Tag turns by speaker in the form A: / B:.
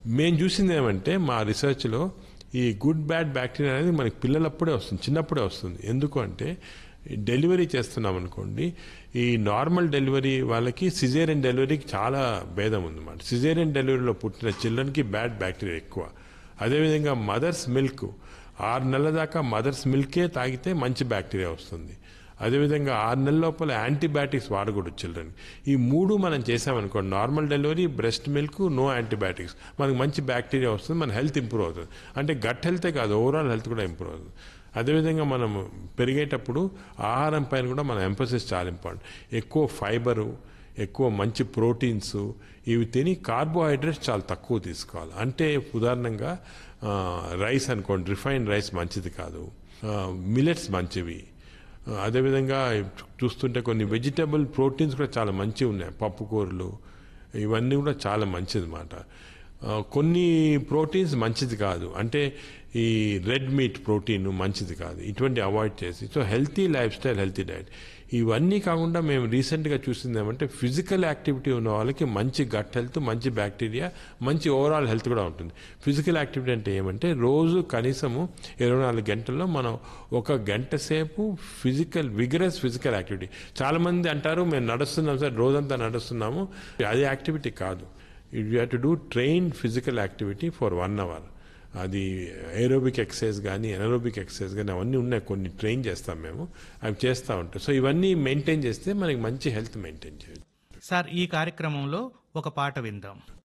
A: మేము చూసింది ఏమంటే మా రీసెర్చ్లో ఈ గుడ్ బ్యాడ్ బ్యాక్టీరియా అనేది మనకి పిల్లలప్పుడే వస్తుంది చిన్నప్పుడే వస్తుంది ఎందుకు అంటే డెలివరీ చేస్తున్నాం అనుకోండి ఈ నార్మల్ డెలివరీ వాళ్ళకి సిజేరియన్ డెలివరీకి చాలా భేదం ఉందన్నమాట సిజేరియన్ డెలివరీలో పుట్టిన చిల్డ్రన్కి బ్యాడ్ బ్యాక్టీరియా ఎక్కువ అదేవిధంగా మదర్స్ మిల్క్ ఆరు నెలల దాకా మదర్స్ మిల్కే తాగితే మంచి బ్యాక్టీరియా వస్తుంది అదేవిధంగా ఆరు నెలల లోపల యాంటీబయాటిక్స్ వాడకూడదు చిల్డ్రన్ ఈ మూడు మనం చేసామనుకోండి normal delivery breast milk no antibiotics మనకు మంచి బ్యాక్టీరియా వస్తుంది మన హెల్త్ ఇంప్రూవ్ అవుతుంది అంటే గట్ హెల్తే కాదు ఓవరాల్ హెల్త్ కూడా ఇంప్రూవ్ అవుతుంది అదేవిధంగా మనం పెరిగేటప్పుడు ఆహారం పైన కూడా మన ఎంఫోసిస్ చాలా ఇంపార్టెంట్ ఎక్కువ ఫైబరు ఎక్కువ మంచి ప్రోటీన్స్ ఇవి తిని కార్బోహైడ్రేట్స్ చాలా తక్కువ తీసుకోవాలి అంటే ఉదాహరణంగా రైస్ అనుకోండి రిఫైన్డ్ రైస్ మంచిది కాదు మిలెట్స్ మంచివి అదేవిధంగా చూస్తుంటే కొన్ని వెజిటబుల్ ప్రోటీన్స్ కూడా చాలా మంచివి ఉన్నాయి పప్పుకూరలు ఇవన్నీ కూడా చాలా మంచిది అన్నమాట కొన్ని ప్రోటీన్స్ మంచిది కాదు అంటే ఈ రెడ్ మీట్ ప్రోటీన్ మంచిది కాదు ఇటువంటి అవాయిడ్ చేసి so healthy lifestyle healthy diet ఇవన్నీ కాకుండా మేము రీసెంట్గా చూసింది ఏమంటే ఫిజికల్ యాక్టివిటీ ఉన్న వాళ్ళకి మంచి గట్ హెల్త్ మంచి బ్యాక్టీరియా మంచి ఓవరాల్ హెల్త్ కూడా ఉంటుంది ఫిజికల్ యాక్టివిటీ అంటే ఏమంటే రోజు కనీసము ఇరవై నాలుగు గంటల్లో మనం ఒక గంట సేపు ఫిజికల్ విగరస్ ఫిజికల్ యాక్టివిటీ చాలామంది అంటారు మేము నడుస్తున్నాం సార్ రోజంతా నడుస్తున్నాము అది యాక్టివిటీ కాదు you have to do train physical activity for one hour అది ఏరోబిక్ ఎక్సర్సైజ్ కానీ ఎనరోబిక్ ఎక్సర్సైజ్ కానీ అవన్నీ ఉన్నాయి కొన్ని ట్రైన్ చేస్తాం మేము అవి చేస్తూ ఉంటాం సో ఇవన్నీ మెయింటైన్ చేస్తే మనకి మంచి హెల్త్ మెయింటైన్ చేయొచ్చు
B: సార్ ఈ కార్యక్రమంలో ఒక పాట విందాం